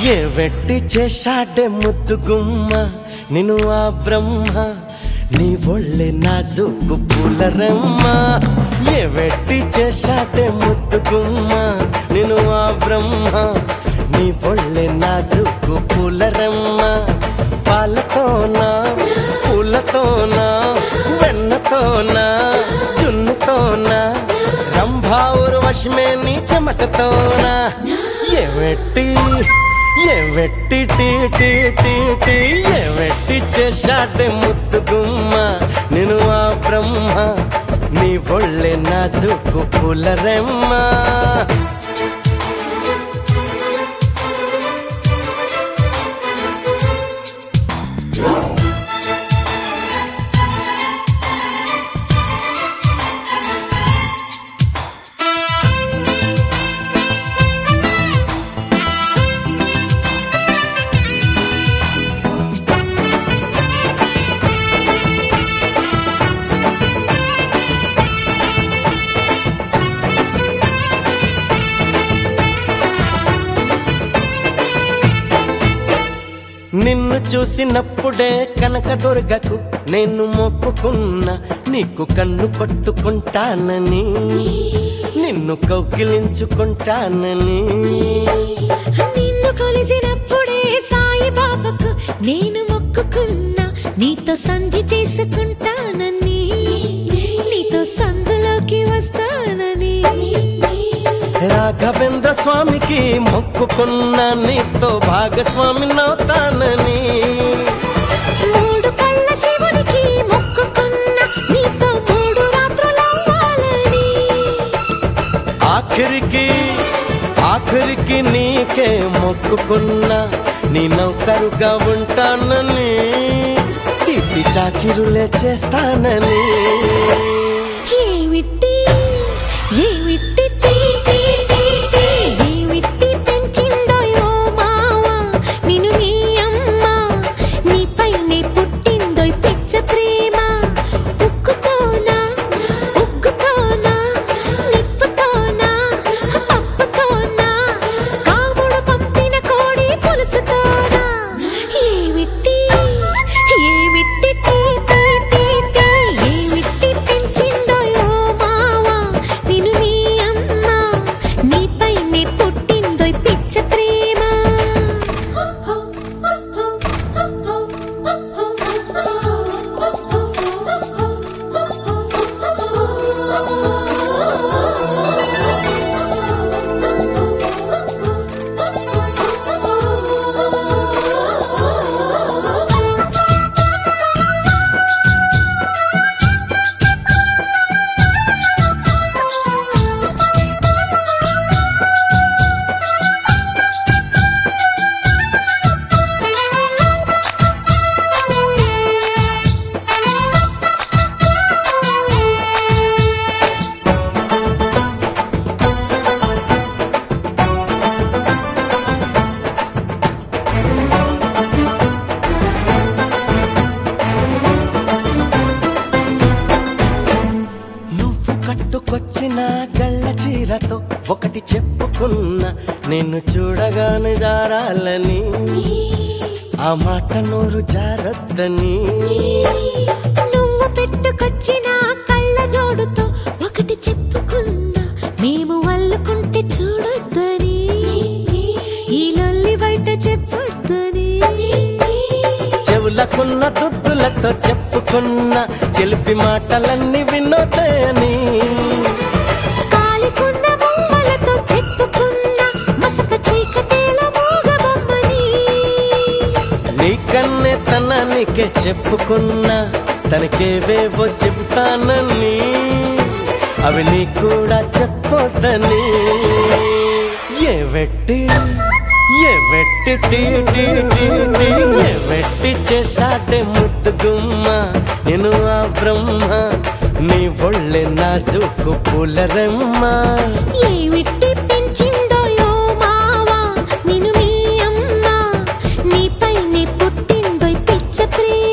ఏ వెట్టి చేశాడే ముద్దు గుమ్మ నిన్ను ఆ బ్రహ్మ నీ ఒళ్ళే నాజుకు పూలరమ్మ ఏ వెట్టి చేశాడే ముద్దు గుమ్మ నిన్ను ఆ బ్రహ్మ నీ ఒళ్ళే నాజుకు పూలరమ్మ పాలతోనా పూలతోనా వెన్నతోనా చున్నుతోనా రంభా ఉర్వశమే నీ చెమటతోనా ఏ వెట్టి ఏ వెట్టి టీ టీ టీ టీ ఏ వెట్టి చేశాడే ముద్దు గుమ్మ నేను ఆ బ్రహ్మ నీ ఒళ్ళే నాజుకు పూలరెమ్మ నిన్ను చూసినప్పుడే కనక దుర్గకు నేను మొక్కుకున్నా నీకు కన్ను పట్టుకుంటానని నిన్ను కౌగిలించుకుంటానని నిన్ను కొలిసినప్పుడే సాయి బాబాకు నేను మొక్కుకున్నా నీతో సంధి చేసుకుంటానని నీతో సందులోకి వస్తానని రాఘవేంద్ర స్వామికి మొక్కుకున్నా నీతో భాగస్వామి నవుతానని మూడు కళ్ళ శివునికి మొక్కుకున్నా నీతో మూడు రాత్రులవ్వాలని ఆఖరికి ఆఖరికి నీకే మొక్కుకున్నా నీ నౌకరుగా ఉంటానని తీపి చాకిరులే చేస్తానని ఏమిటి ఏమిటి టీ, టీ, టీ, టీ, ఏమిటి పెంచిందో యో మావా నిన్ను నీ అమ్మ నీపైనే పుట్టిందో ఈ పిచ్చ ప్రేమ ఉక్కుతోనా ఉక్కుతోనా నిప్పుతోనా పప్పుతోనా కాముడు పంపిన కోడి పులుసుతోనా ఏమిటి ఏమిటి టీ, టీ, టీ, టీ, ఏమిటి పెంచిందో యో మావా నిన్ను నీ అమ్మ నీపైనే పుట్టిందో ఈ పిచ్చ ప్రేమ నువ్వు కట్టుకొచ్చిన గళ్ళ చీరతో ఒకటి చెప్పుకున్నా నిన్ను చూడగానే జారాలని ఆ మాట నోరు జారొద్దని నువ్వు పెట్టుకొచ్చిన కళ్ళ జోడుతో ఒకటి చెప్పుకున్నా మేము వల్లుకుంటే చూడొద్దని ఈ లొల్లి బయట చెప్పొద్దని చెవులకున్న దుద్దులతో చెప్పుకున్న చెలిపి మాటలన్నీ వినోదయని కాలికున్న బొమ్మలతో చెప్పుకున్నా మసక చీకటేల మూగబొమ్మని నీకన్నే తనానికే చెప్పుకున్నా తనకేవేవో చెబుతానని అవి నీ కూడా చెప్పొద్దని ఏ వెట్టి ఏ వెట్టి టీ టీ టీ టీ ఏ వెట్టి చేశాడే ముద్దు గుమ్మ నేను ఆ బ్రహ్మ నీ ఒళ్ళే నాజుకు పూలరమ్మ ఏమిటి పెంచిందో యో మావా నిన్ను మీ అమ్మ నీపైనే పుట్టిందో ఈ పిచ్చ ప్రేమ